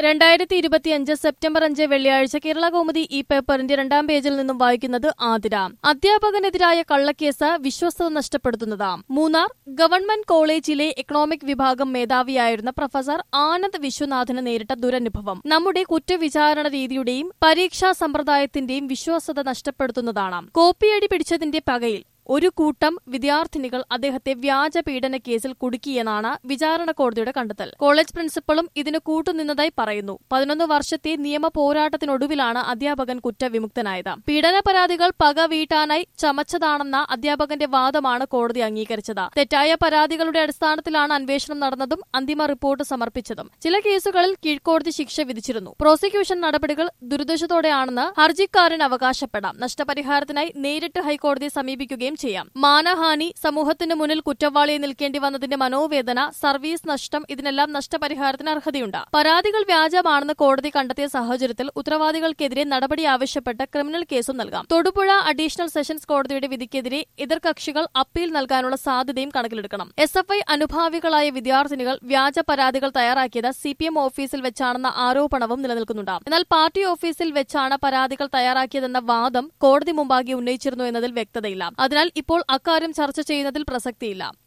രണ്ടായിരത്തി ഇരുപത്തിയഞ്ച് സെപ്റ്റംബർ അഞ്ച് വെള്ളിയാഴ്ച കേരള കൗമുദി ഈ പേപ്പറിന്റെ രണ്ടാം പേജിൽ നിന്നും വായിക്കുന്നത് ആതിര അധ്യാപകനെതിരായ കള്ളക്കേസ് വിശ്വസ്തത നഷ്ടപ്പെടുത്തുന്നത് മൂന്നാർ ഗവൺമെന്റ് കോളേജിലെ എക്കണോമിക് വിഭാഗം മേധാവിയായിരുന്ന പ്രൊഫസർ ആനന്ദ് വിശ്വനാഥന് നേരിട്ട ദുരനുഭവം നമ്മുടെ കുറ്റവിചാരണ രീതിയുടെയും പരീക്ഷാ സമ്പ്രദായത്തിന്റെയും വിശ്വാസ്യത നഷ്ടപ്പെടുത്തുന്നതാണ് കോപ്പിയടി പിടിച്ചതിന്റെ പകയിൽ ഒരു കൂട്ടം വിദ്യാർത്ഥിനികൾ അദ്ദേഹത്തെ വ്യാജ പീഡന കേസിൽ കുടുക്കിയെന്നാണ് വിചാരണ കോടതിയുടെ കണ്ടെത്തൽ കോളേജ് പ്രിൻസിപ്പളും ഇതിന് കൂട്ടുനിന്നതായി പറയുന്നു പതിനൊന്ന് വർഷത്തെ നിയമ പോരാട്ടത്തിനൊടുവിലാണ് അധ്യാപകൻ കുറ്റവിമുക്തനായത് പീഡന പരാതികൾ പക വീട്ടാനായി ചമച്ചതാണെന്ന അധ്യാപകന്റെ വാദമാണ് കോടതി അംഗീകരിച്ചത് തെറ്റായ പരാതികളുടെ അടിസ്ഥാനത്തിലാണ് അന്വേഷണം നടന്നതും അന്തിമ റിപ്പോർട്ട് സമർപ്പിച്ചതും ചില കേസുകളിൽ കീഴ്ക്കോടതി ശിക്ഷ വിധിച്ചിരുന്നു പ്രോസിക്യൂഷൻ നടപടികൾ ദുരുദ്ദേശത്തോടെയാണെന്ന് ഹർജിക്കാരൻ അവകാശപ്പെടാം നഷ്ടപരിഹാരത്തിനായി നേരിട്ട് ഹൈക്കോടതിയെ സമീപിക്കുകയും ചെയ്യാം മാനഹാനി സമൂഹത്തിന് മുന്നിൽ കുറ്റവാളിയെ നിൽക്കേണ്ടി വന്നതിന്റെ മനോവേദന സർവീസ് നഷ്ടം ഇതിനെല്ലാം നഷ്ടപരിഹാരത്തിന് അർഹതയുണ്ട് പരാതികൾ വ്യാജമാണെന്ന് കോടതി കണ്ടെത്തിയ സാഹചര്യത്തിൽ ഉത്തരവാദികൾക്കെതിരെ നടപടി ആവശ്യപ്പെട്ട് ക്രിമിനൽ കേസും നൽകാം തൊടുപുഴ അഡീഷണൽ സെഷൻസ് കോടതിയുടെ വിധിക്കെതിരെ എതിർകക്ഷികൾ അപ്പീൽ നൽകാനുള്ള സാധ്യതയും കണക്കിലെടുക്കണം എസ് എഫ് ഐ അനുഭാവികളായ വിദ്യാർത്ഥിനികൾ വ്യാജ പരാതികൾ തയ്യാറാക്കിയത് സി പി എം ഓഫീസിൽ വെച്ചാണെന്ന ആരോപണവും നിലനിൽക്കുന്നുണ്ട് എന്നാൽ പാർട്ടി ഓഫീസിൽ വെച്ചാണ് പരാതികൾ തയ്യാറാക്കിയതെന്ന വാദം കോടതി മുമ്പാകെ ഉന്നയിച്ചിരുന്നു എന്നതിൽ വ്യക്തതയില്ല അതിനാൽ ഇപ്പോൾ അക്കാര്യം ചർച്ച ചെയ്യുന്നതിൽ പ്രസക്തിയില്ല